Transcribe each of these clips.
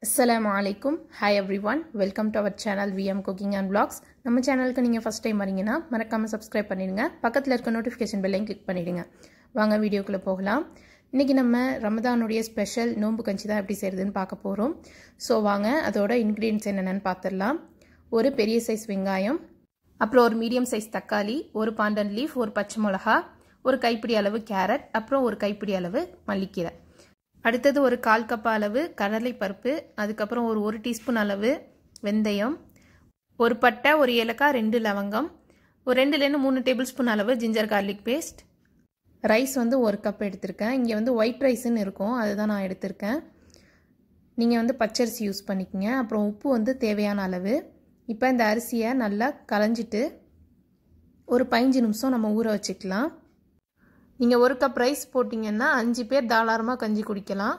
அஸ்ஸலாமு அலைக்கும் hi everyone welcome to our channel VM cooking and vlogs நம்ம சேனலுக்கு நீங்கள் ஃபஸ்ட் டைம் வரீங்கன்னா மறக்காமல் சப்ஸ்கிரைப் பண்ணிடுங்க பக்கத்தில் இருக்க நோட்டிஃபிகேஷன் பெல்லையும் கிளிக் பண்ணிவிடுங்க வாங்க வீடியோக்குள்ளே போகலாம் இன்றைக்கி நம்ம ரமதானுடைய ஸ்பெஷல் நோன்பு கஞ்சி தான் எப்படி செய்கிறதுன்னு பார்க்க போகிறோம் ஸோ வாங்க அதோட இன்க்ரீடியன்ஸ் என்னென்னு பார்த்துடலாம் ஒரு பெரிய சைஸ் வெங்காயம் அப்புறம் ஒரு மீடியம் சைஸ் தக்காளி ஒரு பாண்டன் லீஃப் ஒரு பச்சை மிளகா ஒரு கைப்பிடி அளவு கேரட் அப்புறம் ஒரு கைப்பிடி அளவு மல்லிக்கீரை அடுத்தது ஒரு கால் கப் அளவு கடலை பருப்பு அதுக்கப்புறம் ஒரு ஒரு டீஸ்பூன் அளவு வெந்தயம் ஒரு பட்டை ஒரு ஏலக்காய் ரெண்டு லவங்கம் ஒரு ரெண்டுலேருந்து மூணு டேபிள் ஸ்பூன் அளவு ஜிஞ்சர் கார்லிக் பேஸ்ட் ரைஸ் வந்து ஒரு கப் எடுத்திருக்கேன் இங்கே வந்து ஒயிட் ரைஸ்ன்னு இருக்கும் அதுதான் நான் எடுத்திருக்கேன் நீங்கள் வந்து பச்சரிசி யூஸ் பண்ணிக்கோங்க அப்புறம் உப்பு வந்து தேவையான அளவு இப்போ இந்த அரிசியை நல்லா களைஞ்சிட்டு ஒரு பதினஞ்சு நிமிஷம் நம்ம ஊற வச்சுக்கலாம் நீங்கள் ஒரு கப் ரைஸ் போட்டிங்கன்னா அஞ்சு பேர் தாராளமாக கஞ்சி குடிக்கலாம்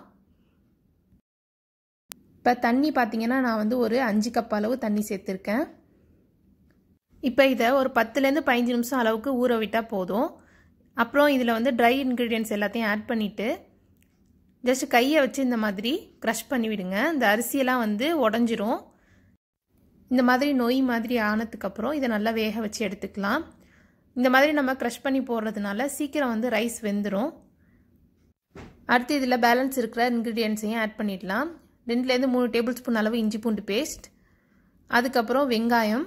இப்போ தண்ணி பார்த்தீங்கன்னா நான் வந்து ஒரு அஞ்சு கப் அளவு தண்ணி சேர்த்துருக்கேன் இப்போ இதை ஒரு பத்துலேருந்து பதினஞ்சு நிமிஷம் அளவுக்கு ஊற விட்டால் போதும் அப்புறம் இதில் வந்து ட்ரை இன்க்ரீடியன்ஸ் எல்லாத்தையும் ஆட் பண்ணிவிட்டு ஜஸ்ட் கையை வச்சு இந்த மாதிரி க்ரஷ் பண்ணி விடுங்க இந்த அரிசியெல்லாம் வந்து உடஞ்சிரும் இந்த மாதிரி நொய் மாதிரி ஆனதுக்கப்புறம் இதை நல்லா வேக வச்சு எடுத்துக்கலாம் இந்த மாதிரி நம்ம க்ரஷ் பண்ணி போடுறதுனால சீக்கிரம் வந்து ரைஸ் வெந்துடும் அடுத்து இதில் பேலன்ஸ் இருக்கிற இன்க்ரீடியன்ஸையும் ஆட் பண்ணிடலாம் ரெண்டுலேருந்து மூணு டேபிள் ஸ்பூன் அளவு இஞ்சி பூண்டு பேஸ்ட் அதுக்கப்புறம் வெங்காயம்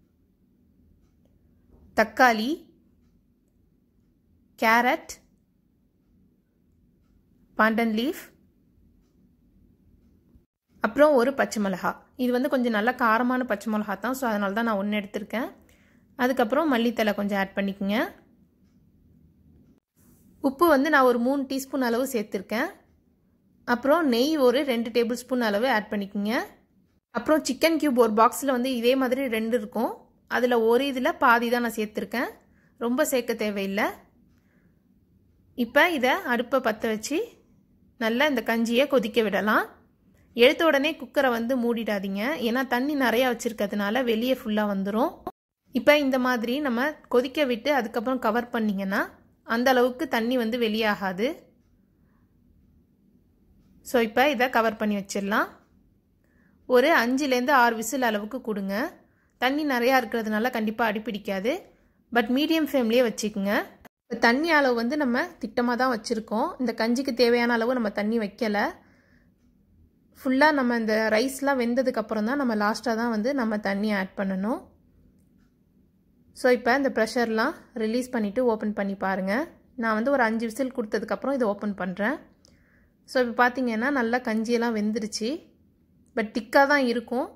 தக்காளி கேரட் பாண்டன் லீஃப் அப்புறம் ஒரு பச்சை மிளகா இது வந்து கொஞ்சம் நல்லா காரமான பச்சை மிளகா தான் ஸோ அதனால தான் நான் ஒன்று எடுத்திருக்கேன் அதுக்கப்புறம் மல்லித்தலை கொஞ்சம் ஆட் பண்ணிக்கோங்க உப்பு வந்து நான் ஒரு மூணு டீஸ்பூன் அளவு சேர்த்துருக்கேன் அப்புறம் நெய் ஒரு ரெண்டு டேபிள் ஸ்பூன் அளவு ஆட் பண்ணிக்கோங்க அப்புறம் சிக்கன் கியூப் ஒரு பாக்ஸில் வந்து இதே மாதிரி ரெண்டு இருக்கும் அதில் ஒரு இதில் பாதி தான் நான் சேர்த்துருக்கேன் ரொம்ப சேர்க்க தேவையில்லை இப்போ இதை அடுப்பை பற்ற வச்சு நல்லா இந்த கஞ்சியை கொதிக்க விடலாம் எடுத்த உடனே குக்கரை வந்து மூடிடாதீங்க ஏன்னா தண்ணி நிறையா வச்சுருக்கிறதுனால வெளியே ஃபுல்லாக வந்துடும் இப்போ இந்த மாதிரி நம்ம கொதிக்க விட்டு அதுக்கப்புறம் கவர் பண்ணிங்கன்னா அந்த அளவுக்கு தண்ணி வந்து வெளியாகாது ஸோ இப்போ இதை கவர் பண்ணி வச்சிடலாம் ஒரு அஞ்சுலேருந்து ஆறு விசில் அளவுக்கு கொடுங்க தண்ணி நிறையா இருக்கிறதுனால கண்டிப்பாக அடிப்பிடிக்காது பட் மீடியம் ஃப்ளேம்லேயே வச்சுக்கோங்க இப்போ தண்ணி அளவு வந்து நம்ம திட்டமாக தான் வச்சுருக்கோம் இந்த கஞ்சிக்கு தேவையான அளவு நம்ம தண்ணி வைக்கலை ஃபுல்லாக நம்ம இந்த ரைஸ்லாம் வெந்ததுக்கப்புறம் தான் நம்ம லாஸ்ட்டாக தான் வந்து நம்ம தண்ணி ஆட் பண்ணணும் ஸோ இப்போ இந்த ப்ரெஷர்லாம் ரிலீஸ் பண்ணிவிட்டு ஓப்பன் பண்ணி பாருங்கள் நான் வந்து ஒரு அஞ்சு விசில் கொடுத்ததுக்கப்புறம் இதை ஓப்பன் பண்ணுறேன் ஸோ இப்போ பார்த்தீங்கன்னா நல்லா கஞ்சியெல்லாம் வெந்துருச்சு பட் திக்காக தான் இருக்கும்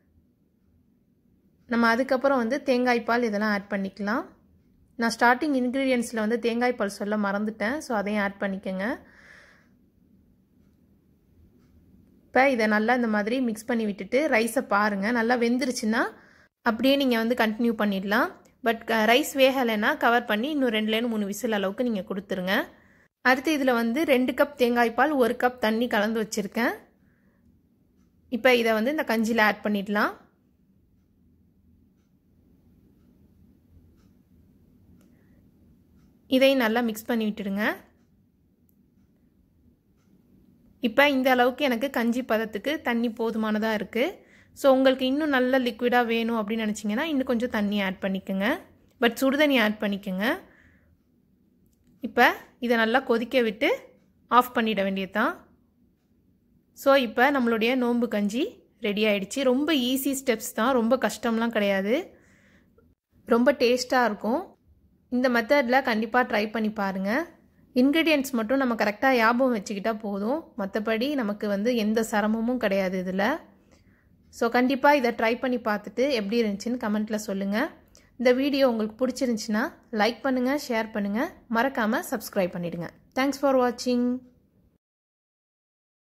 நம்ம அதுக்கப்புறம் வந்து தேங்காய் பால் இதெல்லாம் ஆட் பண்ணிக்கலாம் நான் ஸ்டார்டிங் இன்க்ரீடியன்ஸில் வந்து தேங்காய் பால் சொல்ல மறந்துட்டேன் ஸோ அதையும் ஆட் பண்ணிக்கோங்க இப்போ இதை நல்லா இந்த மாதிரி மிக்ஸ் பண்ணி விட்டுட்டு ரைஸை பாருங்கள் நல்லா வெந்துருச்சுன்னா அப்படியே நீங்கள் வந்து கண்டினியூ பண்ணிடலாம் பட் ரைஸ் வேகலைன்னா கவர் பண்ணி இன்னும் ரெண்டுலேருந்து மூணு விசில் அளவுக்கு நீங்கள் கொடுத்துருங்க அடுத்து இதில் வந்து ரெண்டு கப் தேங்காய் பால் ஒரு கப் தண்ணி கலந்து வச்சுருக்கேன் இப்போ இதை வந்து இந்த கஞ்சியில் ஆட் பண்ணிடலாம் இதையும் நல்லா மிக்ஸ் பண்ணி விட்டுடுங்க இப்போ இந்த அளவுக்கு எனக்கு கஞ்சி பதத்துக்கு தண்ணி போதுமானதாக இருக்குது ஸோ உங்களுக்கு இன்னும் நல்ல லிக்விடாக வேணும் அப்படின்னு நினச்சிங்கன்னா இன்னும் கொஞ்சம் தண்ணி ஆட் பண்ணிக்கோங்க பட் சுடுதண்ணி ஆட் பண்ணிக்கோங்க இப்போ இதை நல்லா கொதிக்க விட்டு ஆஃப் பண்ணிட வேண்டியது தான் ஸோ இப்போ நம்மளுடைய நோன்பு கஞ்சி ரெடி ஆகிடுச்சு ரொம்ப ஈஸி ஸ்டெப்ஸ் தான் ரொம்ப கஷ்டம்லாம் கிடையாது ரொம்ப டேஸ்ட்டாக இருக்கும் இந்த மெத்தடில் கண்டிப்பாக ட்ரை பண்ணி பாருங்கள் இன்க்ரீடியன்ட்ஸ் மட்டும் நம்ம கரெக்டாக ஞாபகம் வச்சுக்கிட்டால் போதும் மற்றபடி நமக்கு வந்து எந்த சிரமமும் கிடையாது இதில் ஸோ கண்டிப்பாக இதை ட்ரை பண்ணி பார்த்துட்டு எப்படி இருந்துச்சுன்னு கமெண்ட்டில் சொல்லுங்கள் இந்த வீடியோ உங்களுக்கு பிடிச்சிருந்துச்சின்னா லைக் பண்ணுங்கள் ஷேர் பண்ணுங்கள் மறக்காமல் சப்ஸ்கிரைப் பண்ணிவிடுங்க தேங்க்ஸ் ஃபார் வாட்சிங்